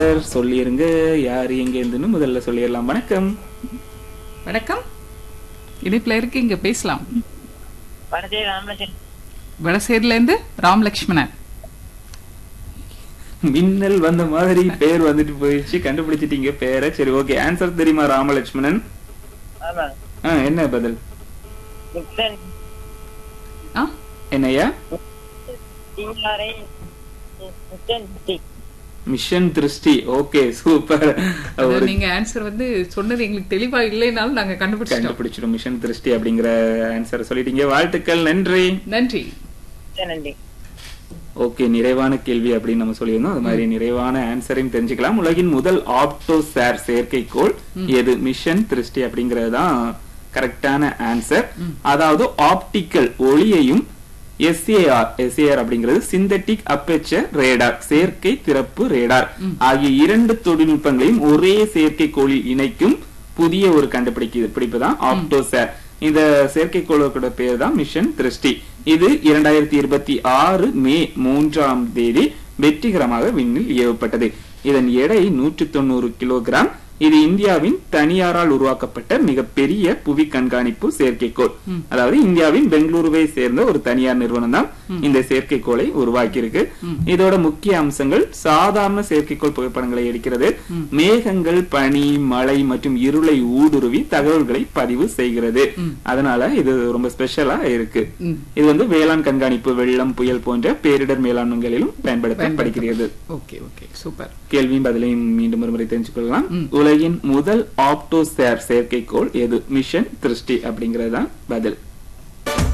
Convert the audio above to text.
சொல்லிருங்க யார் எங்க இருந்துன்னு முதல்ல சொல்லிடலாம் வணக்கம் வணக்கம் இணைப்புல இருக்கீங்க பேசலாம் வடதே ராமலட்சுமி வடசேரில இருந்து ராம் லக்ஷ்மணன் மின்னல் வந்த மாதிரி பேர் வந்துட்டு போயிடுச்சு கண்டுபிடிச்சிட்டீங்க பேரை சரி ஓகே ஆன்சர் தெரியுமா ராமலட்சுமணன் ஆமா ஆ, என்ன பதில் மிக்சன் ஆ என்னய்யா டிஆர்ஐ மிக்சன் டி மிஷன் திருஷ்டி ஓகே சூப்பர் அது ஒரு நீங்க ஆன்சர் வந்து சொன்னது எங்களுக்கு தெளிவா இல்லைனாலும் நாங்க கண்டுபிடிச்சிட்டோம் கண்டுபிடிச்சிடும் மிஷன் திருஷ்டி அப்படிங்கிற ஆன்சர் சொல்லிட்டீங்க வாழ்த்துக்கள் நன்றி நன்றி நன்றி ஓகே நிறைவான கேள்வி அப்படின்னு நம்ம சொல்லியிருந்தோம் அது மாதிரி நிறைவான ஆன்சரையும் தெரிஞ்சுக்கலாம் உலகின் முதல் ஆப்டோ சார் செயற்கைக்கோள் எது மிஷன் திருஷ்டி அப்படிங்கிறது தான் கரெக்டான ஆன்சர் அதாவது ஆப்டிக்கல் ஒளியையும் எஸ்ஏஆர் எஸ்ஏஆர் அப்படிங்கிறது சிந்தட்டிக் அப்பேச்சர் ரேடார் செயற்கை திறப்பு ரேடார் ஆகிய இரண்டு தொழில்நுட்பங்களையும் ஒரே செயற்கைக்கோளில் இணைக்கும் புதிய ஒரு கண்டுபிடிக்க பிடிப்பு தான் ஆப்டோசார் இந்த செயற்கைக்கோளோட பேர் தான் மிஷன் திருஷ்டி இது இரண்டாயிரத்தி இருபத்தி ஆறு மே மூன்றாம் தேதி வெற்றிகரமாக விண்ணில் ஏவப்பட்டது இதன் எடை நூற்றி தொண்ணூறு கிலோகிராம் இது இந்தியாவின் தனியாரால் உருவாக்கப்பட்ட மிகப்பெரிய புவி கண்காணிப்பு செயற்கைக்கோள் அதாவது இந்தியாவின் பெங்களூருவை சேர்ந்த ஒரு தனியார் நிறுவனம் தான் இந்த செயற்கைக்கோளை உருவாக்கி இருக்கு இதோட முக்கிய அம்சங்கள் சாதாரண செயற்கைக்கோள் புகைப்படங்களை எடுக்கிறது மேகங்கள் பனி மழை மற்றும் இருளை ஊடுருவி தகவல்களை பதிவு செய்கிறது அதனால இது ரொம்ப ஸ்பெஷலா இருக்கு ம். இது வந்து வேளாண் கண்காணிப்பு வெள்ளம் புயல் போன்ற பேரிடர் மேலாண்மைகளிலும் பயன்படுத்தப்படுகிறது ஓகே ஓகே சூப்பர் கேள்வியும் பதிலையும் மீண்டும் ஒருமுறை தெரிஞ்சு கொள்ளலாம் உலகின் முதல் ஆப்டோசேர் செயற்கைக்கோள் எது மிஷன் திருஷ்டி அப்படிங்கறது தான் பதில்